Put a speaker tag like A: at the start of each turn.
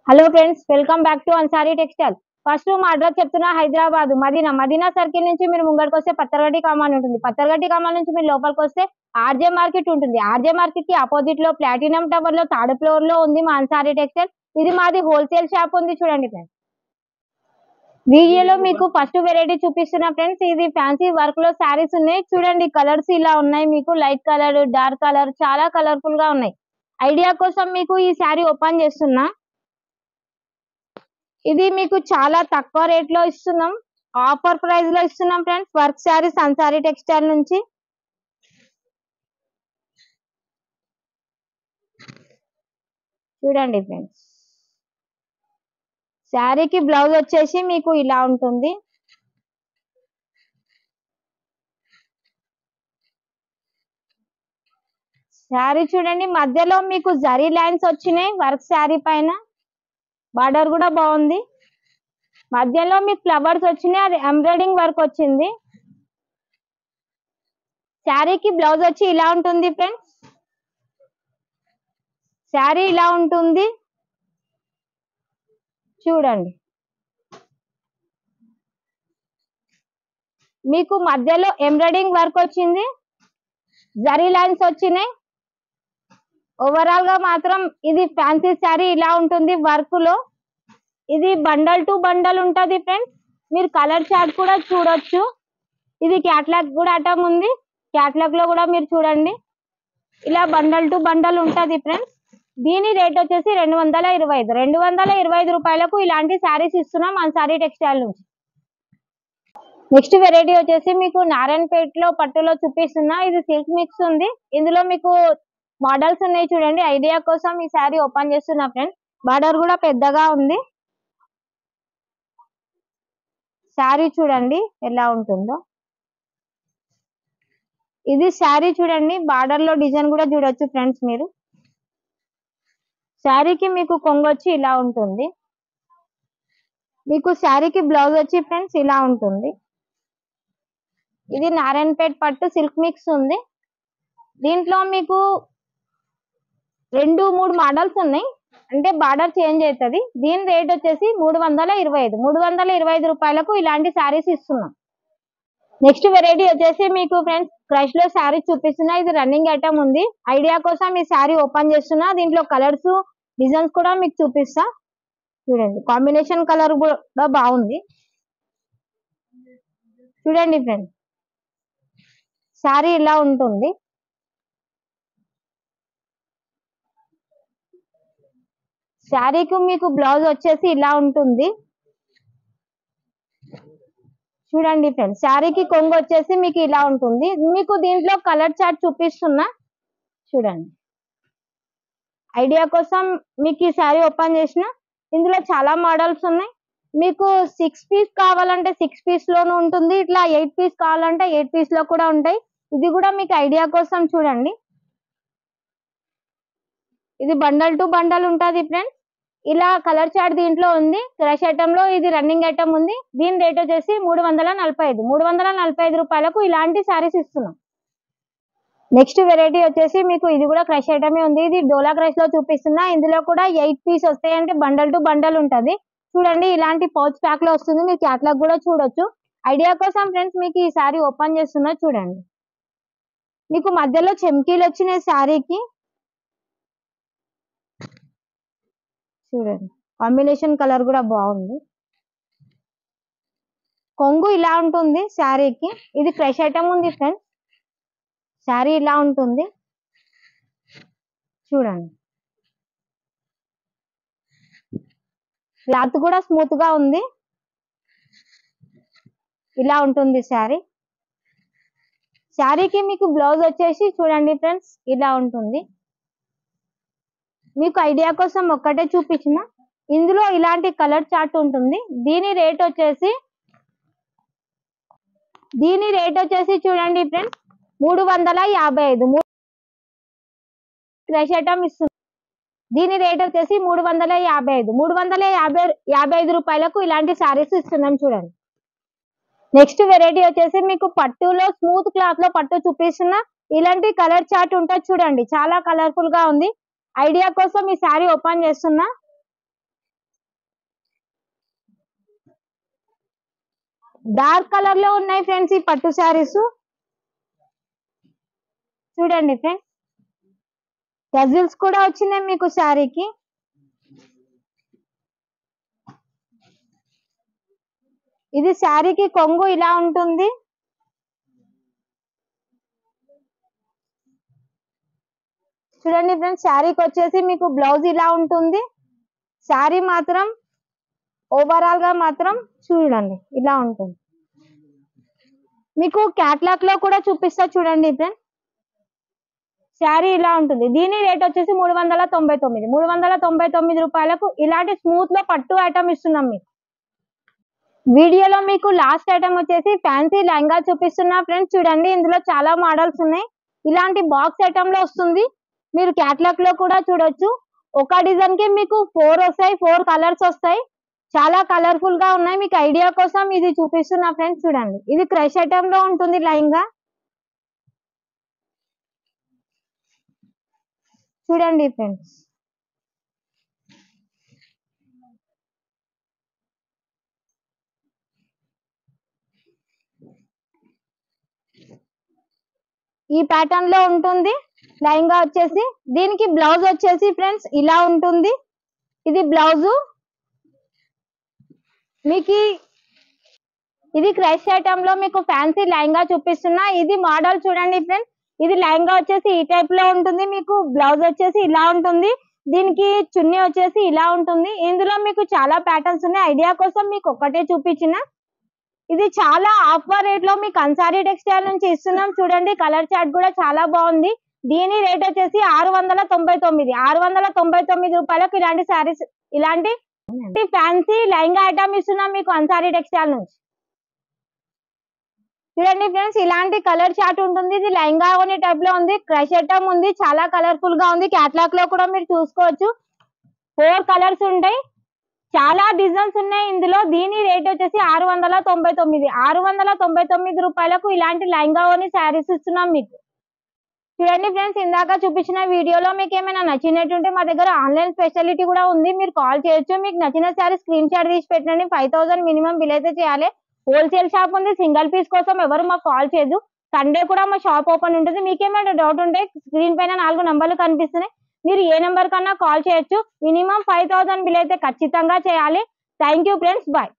A: hello friends welcome back to Ansari textile first మా address చెప్తున్నా Hyderabad Madina Madina circle నుంచి మీరు ముంగడికి వస్తే పత్తరగడ్డి కమాన్ ఉంటుంది పత్తరగడ్డి కమాన్ నుంచి మీరు లోపలికి వస్తే ఆర్జే మార్కెట్ ఉంటుంది ఆర్జే మార్కెట్ కి ఆపోజిట్ లో ప్లాటినం టవర్ లో థర్డ్ ఫ్లోర్ లో ఉంది మా అన్సారీ టెక్స్టైల్ ఇది మాది హోల్సేల్ షాప్ ఉంది చూడండి ఫ్రెండ్స్ వీడియోలో మీకు ఫస్ట్ వెరైటీ చూపిస్తున్నా ఫ్రెండ్స్ ఇది ఫ్యాన్సీ వర్క్ లో శారీస్ ఉన్నాయి చూడండి కలర్స్ ఇలా ఉన్నాయి మీకు లైట్ కలర్ డార్క్ కలర్ చాలా కలర్ఫుల్ గా ఉన్నాయి ఐడియా కోసం మీకు ఈ శారీ ఓపెన్ చేస్తున్నా ఇది మీకు చాలా తక్కువ రేట్ లో ఇస్తున్నాం ఆఫర్ ప్రైస్ లో ఇస్తున్నాం friends work saris Ansari textile నుంచి చూడండి ఫ్రెండ్స్ శారీకి బ్లౌజ్ వచ్చేసి మీకు ఇలా ఉంటుంది శారీ చూడండి మధ్యలో మీకు జరీ లైన్స్ వచ్చినాయి వర్క్ శారీ పైన బార్డర్ కూడా బాగుంది మధ్యలో మీకు ఫ్లవర్స్ వచ్చినాయి అది ఎంబ్రాయిడింగ్ వర్క్ వచ్చింది శారీకి బ్లౌజ్ వచ్చి ఇలా ఉంటుంది ఫ్రెండ్స్ శారీ ఇలా ఉంటుంది చూడండి మీకు మధ్యలో ఎంబ్రాయిడింగ్ వర్క్ వచ్చింది జరీ లైన్స్ వచ్చినాయి ఓవరాల్ గా మాత్రం ఇది ఫ్యాన్సీ శారీ ఇలా ఉంటుంది వర్క్ లో ఇది బండల్ టు బండల్ ఉంటది ఫ్రెండ్స్ మీరు కలర్ చార్ట్ కూడా చూడొచ్చు ఇది క్యాట్లాగ్ కూడా అటం ఉంది క్యాట్లాగ్ లో కూడా మీరు చూడండి ఇలా బండల్ టు బండల్ ఉంటది ఫ్రెండ్స్ దీని రేట్ వచ్చేసి రెండు వందల ఇరవై ఐదు రెండు వందల ఇరవై ఐదు రూపాయలకు ఇలాంటి శారీస్ ఇస్తున్నాం మన శారీ టెక్స్టైల్ నుంచి నెక్స్ట్ వెరైటీ వచ్చేసి మీకు నారాయణపేట లో పట్టులో చూపిస్తున్నా ఇది సిల్క్ మిక్స్ ఉంది ఇందులో మీకు మోడల్స్ ఉన్నాయి చూడండి ఐడియా కోసం ఈ శారీ ఓపెన్ చేస్తున్నా ఫ్రెండ్ బార్డర్ కూడా పెద్దగా ఉంది శారీ చూడండి ఎలా ఉంటుందో ఇది శారీ చూడండి బార్డర్ లో డిజైన్ కూడా చూడొచ్చు ఫ్రెండ్స్ మీరు శారీకి మీకు కొంగొచ్చి ఇలా ఉంటుంది మీకు శారీకి బ్లౌజ్ వచ్చి ఫ్రెండ్స్ ఇలా ఉంటుంది ఇది నారాయణపేట్ పట్టు సిల్క్ మిక్స్ ఉంది దీంట్లో మీకు రెండు మూడు మోడల్స్ ఉన్నాయి అంటే బార్డర్ చేంజ్ అవుతుంది దీని రేట్ వచ్చేసి మూడు వందల ఇరవై ఐదు మూడు వందల ఇరవై ఐదు రూపాయలకు ఇలాంటి శారీస్ ఇస్తున్నాం నెక్స్ట్ వెరైటీ వచ్చేసి మీకు ఫ్రెండ్స్ క్రష్ లో శారీ చూపిస్తున్నా ఇది రన్నింగ్ ఐటమ్ ఉంది ఐడియా కోసం ఈ శారీ ఓపెన్ చేస్తున్నా దీంట్లో కలర్స్ డిజైన్స్ కూడా మీకు చూపిస్తా చూడండి కాంబినేషన్ కలర్ కూడా బాగుంది చూడండి ఫ్రెండ్స్ శారీ ఇలా ఉంటుంది శారీకి మీకు బ్లౌజ్ వచ్చేసి ఇలా ఉంటుంది చూడండి ఫ్రెండ్స్ శారీకి కొంగు వచ్చేసి మీకు ఇలా ఉంటుంది మీకు దీంట్లో కలర్ చార్ట్ చూపిస్తున్నా చూడండి ఐడియా కోసం మీకు ఈ శారీ ఓపెన్ చేసిన ఇందులో చాలా మోడల్స్ ఉన్నాయి మీకు సిక్స్ పీస్ కావాలంటే సిక్స్ పీస్ లోను ఉంటుంది ఇట్లా ఎయిట్ పీస్ కావాలంటే ఎయిట్ పీస్ లో కూడా ఉంటాయి ఇది కూడా మీకు ఐడియా కోసం చూడండి ఇది బండల్ టు బండల్ ఉంటుంది ఫ్రెండ్స్ ఇలా కలర్ చార్ట్ దీంట్లో ఉంది క్రష్ ఐటమ్ లో ఇది రన్నింగ్ ఐటమ్ ఉంది దీని రేట్ వచ్చేసి మూడు వందల నలభై ఐదు మూడు వందల నలభై ఐదు రూపాయలకు ఇలాంటి శారీస్ ఇస్తున్నాం నెక్స్ట్ వెరైటీ వచ్చేసి మీకు ఇది కూడా క్రష్ ఐటమే ఉంది ఇది డోలా క్రష్ లో చూపిస్తున్నా ఇందులో కూడా ఎయిట్ పీస్ వస్తాయి అంటే బండల్ టు బండల్ ఉంటది చూడండి ఇలాంటి పౌచ్ ప్యాక్ లో వస్తుంది మీకు క్యాట్లాగ్ కూడా చూడొచ్చు ఐడియా కోసం ఫ్రెండ్స్ మీకు ఈ శారీ ఓపెన్ చేస్తున్నా చూడండి మీకు మధ్యలో చెమ్కీలు వచ్చినాయి శారీకి చూడండి కాంబినేషన్ కలర్ కూడా బాగుంది కొంగు ఇలా ఉంటుంది శారీకి ఇది ఫ్రెష్ ఐటమ్ ఉంది ఫ్రెండ్స్ శారీ ఇలా ఉంటుంది చూడండి క్లాత్ కూడా స్మూత్ గా ఉంది ఇలా ఉంటుంది శారీ శారీకి మీకు బ్లౌజ్ వచ్చేసి చూడండి ఫ్రెండ్స్ ఇలా ఉంటుంది మీకు ఐడియా కోసం ఒక్కటే చూపించిన ఇందులో ఇలాంటి కలర్ చార్ట్ ఉంటుంది దీని రేట్ వచ్చేసి దీని రేట్ వచ్చేసి చూడండి ఫ్రెండ్స్ మూడు వందల యాభై ఐదు క్రష్ ఐటమ్ ఇస్తుంది దీని రేట్ వచ్చేసి మూడు వందల యాభై ఐదు మూడు వందల యాభై యాభై ఐదు రూపాయలకు ఇలాంటి శారీస్ ఇస్తున్నాం చూడండి నెక్స్ట్ వెరైటీ వచ్చేసి మీకు పట్టులో స్మూత్ క్లాత్ లో పట్టు చూపిస్తున్నా ఇలాంటి కలర్ చార్ట్ ఉంటుంది చూడండి చాలా కలర్ఫుల్ గా ఉంది ఐడియా కోసం ఈ శారీ ఓపెన్ చేస్తున్నా డార్క్ కలర్ లో ఉన్నాయి ఫ్రెండ్స్ ఈ పట్టు శారీస్ చూడండి ఫ్రెండ్స్ గజిల్స్ కూడా వచ్చినాయి మీకు శారీకి ఇది శారీకి కొంగు ఇలా ఉంటుంది చూడండి ఫ్రెండ్స్ శారీకి వచ్చేసి మీకు బ్లౌజ్ ఇలా ఉంటుంది శారీ మాత్రం ఓవరాల్ గా మాత్రం చూడండి ఇలా ఉంటుంది మీకు క్యాట్లాగ్ లో కూడా చూపిస్తా చూడండి ఫ్రెండ్స్ శారీ ఇలా ఉంటుంది దీని రేట్ వచ్చేసి మూడు వందల తొంభై తొమ్మిది మూడు వందల తొంభై తొమ్మిది రూపాయలకు ఇలాంటి స్మూత్ లో పట్టు ఐటమ్ ఇస్తున్నాం మీకు వీడియోలో మీకు లాస్ట్ ఐటమ్ వచ్చేసి ఫ్యాన్సీ లెహంగా చూపిస్తున్నా ఫ్రెండ్స్ చూడండి ఇందులో చాలా మోడల్స్ ఉన్నాయి ఇలాంటి బాక్స్ ఐటమ్ లో వస్తుంది మీరు క్యాట్లాగ్ లో కూడా చూడొచ్చు ఒక డిజైన్ కి మీకు ఫోర్ వస్తాయి ఫోర్ కలర్స్ వస్తాయి చాలా కలర్ఫుల్ గా ఉన్నాయి మీకు ఐడియా కోసం ఇది చూపిస్తున్నా ఫ్రెండ్స్ చూడండి ఇది క్రష్ ఐటమ్ లో ఉంటుంది లెహంగా చూడండి ఫ్రెండ్స్ ఈ ప్యాటర్న్ లో ఉంటుంది లెహంగా వచ్చేసి దీనికి బ్లౌజ్ వచ్చేసి ఫ్రెండ్స్ ఇలా ఉంటుంది ఇది బ్లౌజు మీకు ఈ- ఇది క్రష్ ఐటమ్ లో మీకు ఫ్యాన్సీ లెహంగా చూపిస్తున్నా ఇది మోడల్ చూడండి ఫ్రెండ్స్ ఇది లెహంగా వచ్చేసి ఈ టైప్ లో ఉంటుంది మీకు బ్లౌజ్ వచ్చేసి ఇలా ఉంటుంది దీనికి చున్నీ వచ్చేసి ఇలా ఉంటుంది ఇందులో మీకు చాలా ప్యాటర్న్స్ ఉన్నాయి ఐడియా కోసం మీకు ఒక్కటే చూపించిన ఇది చాలా ఆఫర్ రేట్ లో మీకు అన్సారీ టెక్స్టైల్ నుంచి ఇస్తున్నాం చూడండి కలర్ చార్ట్ కూడా చాలా బాగుంది దీని రేట్ వచ్చేసి ఆరు వందల తొంభై తొమ్మిది ఆరు వందల తొంభై తొమ్మిది రూపాయలకు ఇలాంటి శారీస్ ఇలాంటి ఫ్యాన్సీ లెహంగా ఐటమ్ ఇస్తున్నాం మీకు అన్సారీ టెక్స్టైల్ నుంచి చూడండి ఫ్రెండ్స్ ఇలాంటి కలర్ చార్ట్ ఉంటుంది ఇది లెహంగా అనే టైప్ లో ఉంది క్రష్ ఐటమ్ ఉంది చాలా కలర్ఫుల్ గా ఉంది క్యాట్లాగ్ లో కూడా మీరు చూసుకోవచ్చు ఫోర్ కలర్స్ ఉంటాయి చాలా డిజైన్స్ ఉన్నాయి ఇందులో దీని రేట్ వచ్చేసి ఆరు వందల తొంభై తొమ్మిది ఆరు వందల తొంభై తొమ్మిది రూపాయలకు ఇలాంటి లెహంగా అని శారీస్ ఇస్తున్నాం మీకు చూడండి ఫ్రెండ్స్ ఇందాక చూపించిన వీడియోలో మీకు ఏమైనా నచ్చినట్టుంటే మా దగ్గర ఆన్లైన్ ఫెసిలిటీ కూడా ఉంది మీరు కాల్ చేయొచ్చు మీకు నచ్చిన శారీ స్క్రీన్ షాట్ తీసి పెట్టండి ఫైవ్ థౌసండ్ మినిమం బిల్ అయితే చేయాలి హోల్సేల్ షాప్ ఉంది సింగిల్ పీస్ కోసం ఎవరు మాకు కాల్ చేయదు సండే కూడా మా షాప్ ఓపెన్ ఉంటుంది మీకు ఏమైనా డౌట్ ఉంటే స్క్రీన్ పైన నాలుగు నంబర్లు కనిపిస్తున్నాయి మీరు ఏ నెంబర్ కన్నా కాల్ చేయొచ్చు మినిమం ఫైవ్ థౌసండ్ బిల్ అయితే ఖచ్చితంగా చేయాలి థ్యాంక్ యూ ఫ్రెండ్స్ బాయ్